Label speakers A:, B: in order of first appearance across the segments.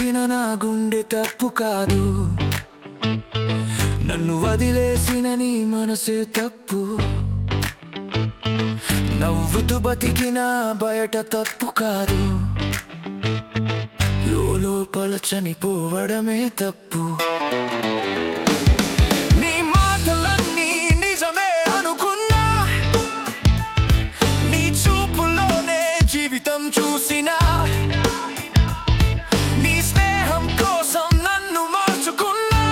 A: చంపిన నా గుండె తప్పు కాదు నన్ను వదిలేసిన నీ మనసే తప్పు నవ్వుతూ బతికిన బయట తప్పు కాదు లోపల చనిపోవడమే తప్పు నీ మాటలన్నీ నిజమే అనుకున్నా నీ చూపులోనే జీవితం చూసినా నీ స్నేహం కోసం నన్ను మార్చుకున్నా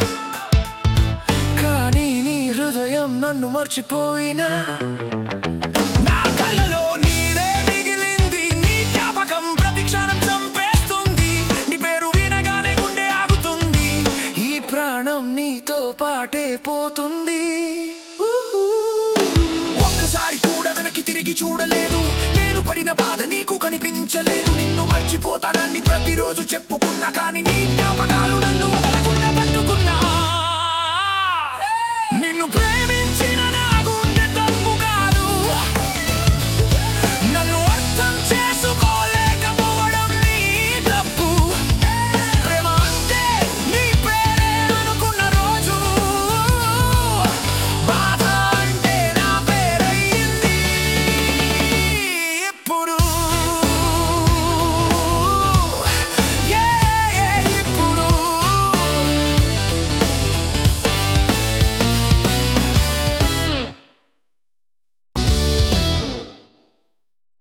A: కానీ నీ హృదయం నన్ను మర్చిపోయినా నా కళ్ళలో నీరే మిగిలింది నీ జ్ఞాపకం ప్రతి క్షణం చంపేస్తుంది నీ పేరు వినగానే గుండె ఆగుతుంది ఈ ప్రాణం నీతో పాటే పోతుంది ఊహూ. ఒక్కసారి కూడా వెనక్కి తిరిగి చూడలేదు నేను పడిన బాధ నీకు కనిపించలేదు నిన్ను మర్చిపోతానని ప్రతిరోజు చెప్పుకున్నా కానీ నీ జ్ఞాపకాలు నన్ను